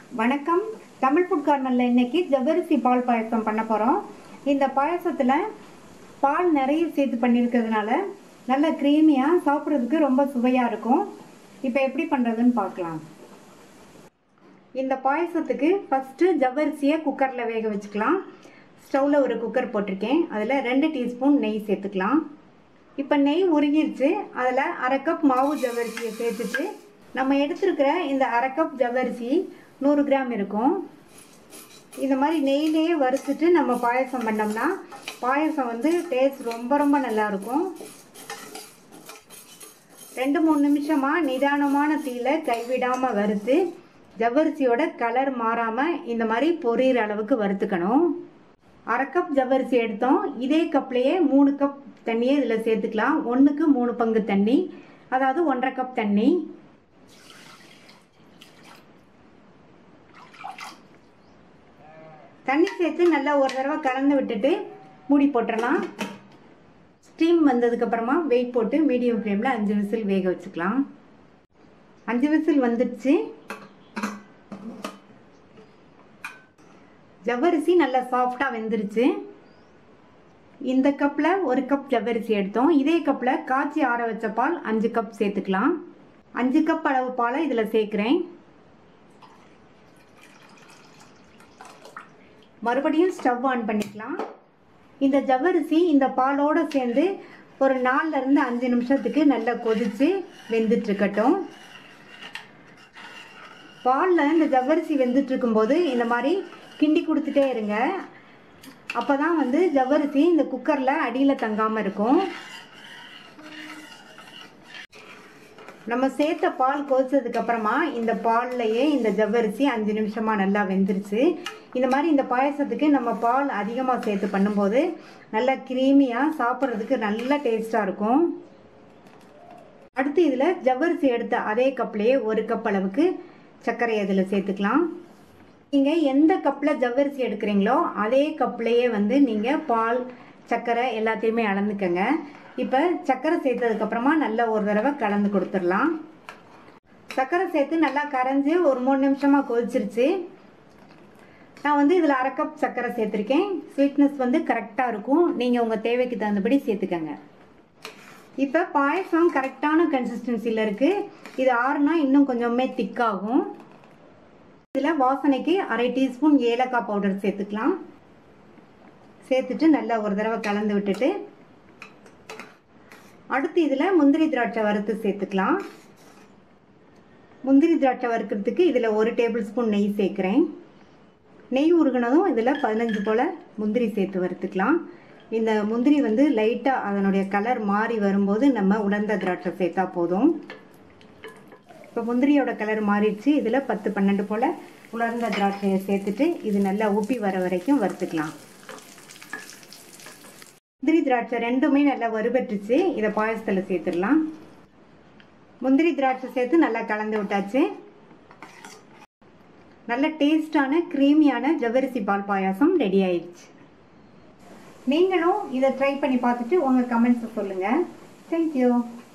வணக்கம் தமிழ் ஃபுட் கார்னரில் இன்னைக்கு ஜவ்வரிசி பால் பாயசம் பண்ண போகிறோம் இந்த பாயசத்தில் பால் நிறைய சேர்த்து பண்ணியிருக்கிறதுனால நல்ல க்ரீமியாக சாப்பிட்றதுக்கு ரொம்ப சுவையாக இருக்கும் இப்போ எப்படி பண்ணுறதுன்னு பார்க்கலாம் இந்த பாயசத்துக்கு ஃபஸ்ட்டு ஜவ்வரிசியை குக்கரில் வேக வச்சுக்கலாம் ஸ்டவ்வில் ஒரு குக்கர் போட்டிருக்கேன் அதில் ரெண்டு டீஸ்பூன் நெய் சேர்த்துக்கலாம் இப்போ நெய் உருகிருச்சு அதில் அரை கப் மாவு ஜவ்வரிசியை சேர்த்துட்டு நம்ம எடுத்துருக்கிற இந்த அரை கப் ஜவ்வரிசி நூறு கிராம் இருக்கும் இந்த மாதிரி நெய்லேயே வறுத்துட்டு நம்ம பாயசம் பண்ணோம்னா பாயசம் வந்து டேஸ்ட் ரொம்ப ரொம்ப நல்லாயிருக்கும் ரெண்டு மூணு நிமிஷமாக நிதானமான தீயில கைவிடாமல் வறுத்து ஜவ்வரிசியோட கலர் மாறாமல் இந்த மாதிரி பொரியிற அளவுக்கு வறுத்துக்கணும் அரை கப் ஜவ்வரிசி எடுத்தோம் இதே கப்லேயே மூணு கப் தண்ணியை இதில் சேர்த்துக்கலாம் ஒன்றுக்கு மூணு பங்கு தண்ணி அதாவது ஒன்றரை கப் தண்ணி தண்ணி சேர்த்து நல்லா ஒரு தடவை கலந்து விட்டுட்டு மூடி போட்டுடலாம் ஸ்டீம் வந்ததுக்கப்புறமா வெயிட் போட்டு மீடியம் ஃப்ளேமில் அஞ்சு விசில் வேக வச்சுக்கலாம் அஞ்சு விசில் வந்துடுச்சு ஜவ்வரிசி நல்லா சாஃப்டாக வெந்துருச்சு இந்த கப்பில் ஒரு கப் ஜவ்வரிசி எடுத்தோம் இதே கப்பில் காய்ச்சி ஆற வச்ச பால் அஞ்சு கப் சேர்த்துக்கலாம் அஞ்சு கப் அளவு பாலை இதில் சேர்க்குறேன் மறுபடியும் ஸ்டவ் ஆன் பண்ணிக்கலாம் இந்த ஜவ்வரிசி இந்த பாலோடு சேர்ந்து ஒரு நாலுலேருந்து அஞ்சு நிமிஷத்துக்கு நல்லா கொதித்து வெந்துட்டுருக்கட்டும் பாலில் இந்த ஜவ்வரிசி வெந்துட்டு இருக்கும்போது இந்த மாதிரி கிண்டி கொடுத்துட்டே இருங்க அப்போ தான் வந்து ஜவ்வரிசி இந்த குக்கரில் அடியில் தங்காமல் இருக்கும் நம்ம சேர்த்த பால் கொதிச்சதுக்கு அப்புறமா இந்த பால்லையே இந்த ஜவ்வரிசி அஞ்சு நிமிஷமா நல்லா வெந்துருச்சு இந்த மாதிரி இந்த பாயசத்துக்கு நம்ம பால் அதிகமாக சேர்த்து பண்ணும்போது நல்லா கிரீமியாக சாப்பிட்றதுக்கு நல்ல டேஸ்டாக இருக்கும் அடுத்து இதில் ஜவ்வரிசி எடுத்த அதே கப்லேயே ஒரு கப் அளவுக்கு சர்க்கரை அதில் சேர்த்துக்கலாம் நீங்கள் எந்த கப்பில் ஜவ்வரிசி எடுக்கிறீங்களோ அதே கப்லேயே வந்து நீங்கள் பால் சர்க்கரை எல்லாத்தையுமே அளந்துக்கங்க இப்போ சர்க்கரை சேர்த்ததுக்கப்புறமா நல்லா ஒரு தடவை கலந்து கொடுத்துடலாம் சர்க்கரை சேர்த்து நல்லா கரைஞ்சி ஒரு மூணு நிமிஷமாக கொதிச்சிருச்சு நான் வந்து இதில் அரை கப் சர்க்கரை சேர்த்துருக்கேன் ஸ்வீட்னஸ் வந்து கரெக்டாக இருக்கும் நீங்கள் உங்கள் தேவைக்கு தகுந்தபடி சேர்த்துக்கங்க இப்போ பாயசம் கரெக்டான கன்சிஸ்டன்சியில் இருக்குது இது ஆறுனா இன்னும் கொஞ்சமே திக்காகும் இதில் வாசனைக்கு அரை டீஸ்பூன் ஏலக்காய் பவுடர் சேர்த்துக்கலாம் சேர்த்துட்டு நல்லா ஒரு தடவை கலந்து விட்டுட்டு அடுத்து இதில் முந்திரி திராட்சை வறுத்து சேர்த்துக்கலாம் முந்திரி திராட்சை வறுக்கிறதுக்கு இதில் ஒரு டேபிள் ஸ்பூன் நெய் சேர்க்குறேன் நெய் உருகினதும் இதில் பதினஞ்சு போல் முந்திரி சேர்த்து வறுத்துக்கலாம் இந்த முந்திரி வந்து லைட்டாக அதனுடைய கலர் மாறி வரும்போது நம்ம உலர்ந்த திராட்சை சேர்த்தா போதும் இப்போ முந்திரியோட கலர் மாறிடுச்சு இதில் பத்து பன்னெண்டு போல் உலர்ந்த திராட்சையை சேர்த்துட்டு இது நல்லா உப்பி வர வரைக்கும் வறுத்துக்கலாம் முந்திரி திராட்சை ரெண்டுமே நல்லா வறுபட்டுச்சு இதை பாயசத்தில் சேர்த்துடலாம் முந்திரி திராட்சை சேர்த்து நல்லா கலந்து விட்டாச்சு நல்ல டேஸ்டான க்ரீமியான ஜவ்வரிசி பால் பாயாசம் ரெடி ஆயிடுச்சு நீங்களும் இதை ட்ரை பண்ணி பார்த்துட்டு உங்கள் கமெண்ட்ஸை சொல்லுங்கள் தேங்க்யூ